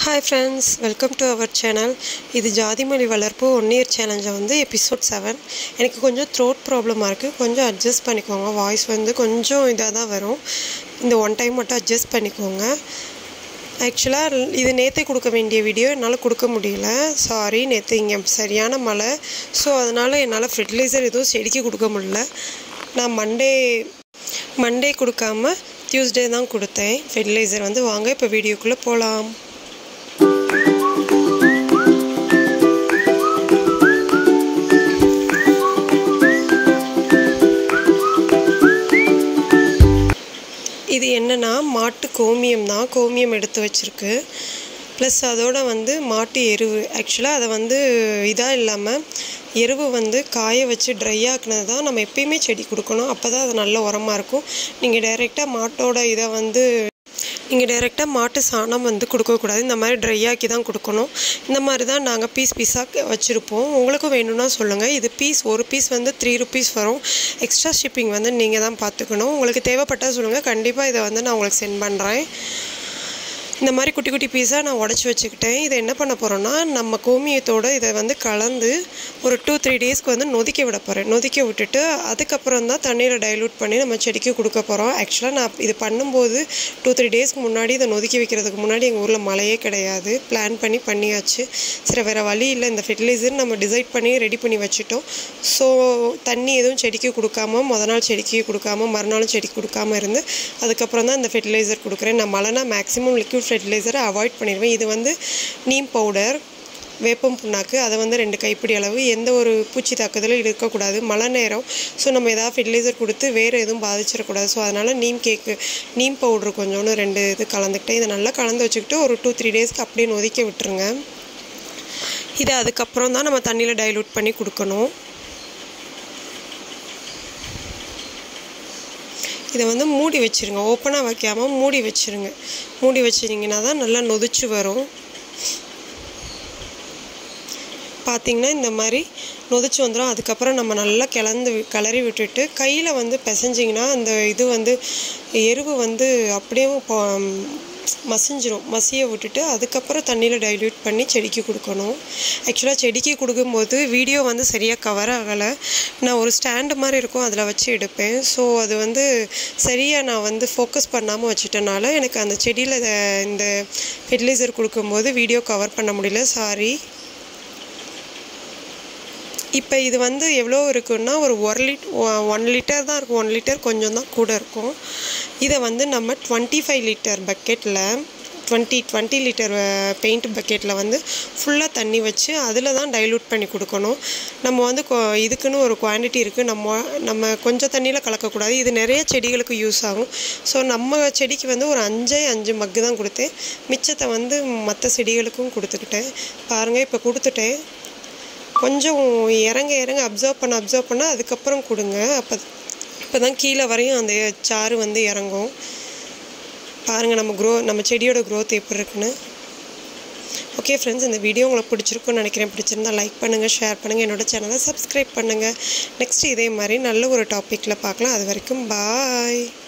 hi friends welcome to our channel இது ஜாதிமல்லி வளர்ப்பு ஒன் இயர் சேலஞ்சை வந்து எபிசோட் செவன் எனக்கு கொஞ்சம் த்ரோட் ப்ராப்ளமாக இருக்குது கொஞ்சம் அட்ஜஸ்ட் பண்ணிக்கோங்க வாய்ஸ் வந்து கொஞ்சம் இதாக தான் வரும் இந்த ஒன் டைம் மட்டும் அட்ஜஸ்ட் பண்ணிக்கோங்க ஆக்சுவலாக இது நேற்றே கொடுக்க வேண்டிய வீடியோ என்னால் கொடுக்க முடியல சாரி நேற்று இங்கே சரியான மழை ஸோ அதனால் என்னால் ஃபெர்டிலைசர் எதுவும் செடிக்கு கொடுக்க முடியல நான் மண்டே மண்டே கொடுக்காம டியூஸ்டே தான் கொடுத்தேன் ஃபெர்டிலைசர் வந்து வாங்க இப்போ வீடியோக்குள்ளே போகலாம் இது என்னென்னா மாட்டு கோமியம் தான் கோமியம் எடுத்து வச்சுருக்கு ப்ளஸ் அதோட வந்து மாட்டு எருவு ஆக்சுவலாக அதை வந்து இதாக இல்லாமல் எருவு வந்து காய வச்சு ட்ரை ஆக்குனது தான் நம்ம எப்பயுமே செடி கொடுக்கணும் அப்போ தான் அது நல்ல உரமாக இருக்கும் நீங்கள் டைரெக்டாக மாட்டோட இதை வந்து நீங்கள் டைரெக்டாக மாட்டு சாணம் வந்து கொடுக்கக்கூடாது இந்த மாதிரி ட்ரை ஆக்கி தான் கொடுக்கணும் இந்த மாதிரி தான் நாங்கள் பீஸ் பீஸாக வச்சுருப்போம் உங்களுக்கும் வேணும்னா சொல்லுங்கள் இது பீஸ் ஒரு பீஸ் வந்து த்ரீ ருபீஸ் வரும் எக்ஸ்ட்ரா ஷிப்பிங் வந்து நீங்கள் தான் பார்த்துக்கணும் உங்களுக்கு தேவைப்பட்டால் சொல்லுங்கள் கண்டிப்பாக இதை வந்து நான் உங்களுக்கு சென்ட் பண்ணுறேன் இந்த மாதிரி குட்டி குட்டி பீஸாக நான் உடச்சி வச்சுக்கிட்டேன் இதை என்ன பண்ண போகிறோன்னா நம்ம கோமியத்தோடு இதை வந்து கலந்து ஒரு டூ த்ரீ டேஸ்க்கு வந்து நொதிக்க விட போகிறேன் நொதிக்க விட்டுட்டு அதுக்கப்புறம் தான் தண்ணியில் டைலூட் பண்ணி நம்ம செடிக்கு கொடுக்க போகிறோம் ஆக்சுவலாக நான் இது பண்ணும்போது டூ த்ரீ டேஸ்க்கு முன்னாடி இதை நொதிக்க வைக்கிறதுக்கு முன்னாடி எங்கள் ஊரில் மழையே கிடையாது பிளான் பண்ணி பண்ணியாச்சு சரி வேறு வழி இல்லை இந்த ஃபெர்டிலைசர் நம்ம டிசைட் பண்ணி ரெடி பண்ணி வச்சுட்டோம் ஸோ தண்ணி எதுவும் செடிக்கு கொடுக்காம முத நாள் செடிக்கு கொடுக்காம மறுநாளும் செடிக்கு கொடுக்காம இருந்து அதுக்கப்புறம் தான் இந்த ஃபெர்டிலைசர் கொடுக்குறேன் நான் மழைனா மேக்ஸிமம் லிக்விட் ஃபெர்டிலைசரை அவாய்ட் பண்ணிடுவேன் இது வந்து நீம் பவுடர் வேப்பம் புண்ணாக்கு அதை வந்து ரெண்டு கைப்பிடி அளவு எந்த ஒரு பூச்சி தாக்குதலும் இருக்கக்கூடாது மழை நேரம் ஸோ நம்ம ஏதாவது ஃபெர்டிலைசர் கொடுத்து வேறு எதுவும் பாதிச்சிடக்கூடாது ஸோ அதனால் நீம் கேக்கு நீம் பவுட்ரு கொஞ்சோண்டு ரெண்டு இது கலந்துக்கிட்டேன் இதை நல்லா கலந்து வச்சுக்கிட்டு ஒரு டூ த்ரீ டேஸ்க்கு அப்படியே நொதிக்க விட்டுருங்க இதை அதுக்கப்புறம் தான் நம்ம தண்ணியில் டைலூட் பண்ணி கொடுக்கணும் இதை வந்து மூடி வச்சுருங்க ஓப்பனாக வைக்காமல் மூடி வச்சுருங்க மூடி வச்சிட்டிங்கன்னா தான் நல்லா நொதிச்சு வரும் பார்த்திங்கன்னா இந்த மாதிரி நொதிச்சு வந்துடும் அதுக்கப்புறம் நம்ம நல்லா கிளந்து கிளறி விட்டுட்டு கையில் வந்து பிசைஞ்சிங்கன்னா அந்த இது வந்து எருவு வந்து அப்படியே மசிஞ்சிரும் மசிய விட்டுட்டு அதுக்கப்புறம் தண்ணியில் டைல்யூட் பண்ணி செடிக்கு கொடுக்கணும் ஆக்சுவலாக செடிக்கு கொடுக்கும்போது வீடியோ வந்து சரியாக கவர் ஆகலை நான் ஒரு ஸ்டாண்டு மாதிரி இருக்கும் அதில் வச்சு எடுப்பேன் ஸோ அது வந்து சரியாக நான் வந்து ஃபோக்கஸ் பண்ணாமல் வச்சுட்டனால எனக்கு அந்த செடியில் இந்த ஃபெர்டிலைசர் கொடுக்கும்போது வீடியோ கவர் பண்ண முடியல சாரி இப்போ இது வந்து எவ்வளோ இருக்குன்னா ஒரு ஒரு லிட் ஒன் லிட்டர் தான் இருக்கும் ஒன் லிட்டர் கொஞ்சம் தான் கூட இருக்கும் இதை வந்து நம்ம டுவெண்ட்டி ஃபைவ் லிட்டர் பக்கெட்டில் டுவெண்ட்டி டுவெண்ட்டி லிட்டர் பெயிண்ட் பக்கெட்டில் வந்து ஃபுல்லாக தண்ணி வச்சு அதில் தான் டைலூட் பண்ணி கொடுக்கணும் நம்ம வந்து இதுக்குன்னு ஒரு குவான்டிட்டி இருக்குது நம்ம நம்ம கொஞ்சம் தண்ணியில் கலக்கக்கூடாது இது நிறைய செடிகளுக்கு யூஸ் ஆகும் ஸோ நம்ம செடிக்கு வந்து ஒரு அஞ்சே அஞ்சு மக்கு தான் கொடுத்தேன் மிச்சத்தை வந்து மற்ற செடிகளுக்கும் கொடுத்துக்கிட்டேன் பாருங்கள் இப்போ கொடுத்துட்டேன் கொஞ்சம் இறங்க இறங்க அப்சர்வ் பண்ண அப்சர்வ் பண்ண அதுக்கப்புறம் கொடுங்க அப்போ இப்போ தான் கீழே வரையும் அந்த சாறு வந்து இறங்கும் பாருங்கள் நம்ம க்ரோ நம்ம செடியோட க்ரோத் எப்படி இருக்குன்னு ஓகே ஃப்ரெண்ட்ஸ் இந்த வீடியோ உங்களுக்கு பிடிச்சிருக்குன்னு நினைக்கிறேன் பிடிச்சிருந்தா லைக் பண்ணுங்கள் ஷேர் பண்ணுங்கள் என்னோட சேனலை சப்ஸ்கிரைப் பண்ணுங்கள் நெக்ஸ்ட் இதே மாதிரி நல்ல ஒரு டாப்பிக்கில் பார்க்கலாம் அது வரைக்கும் பாய்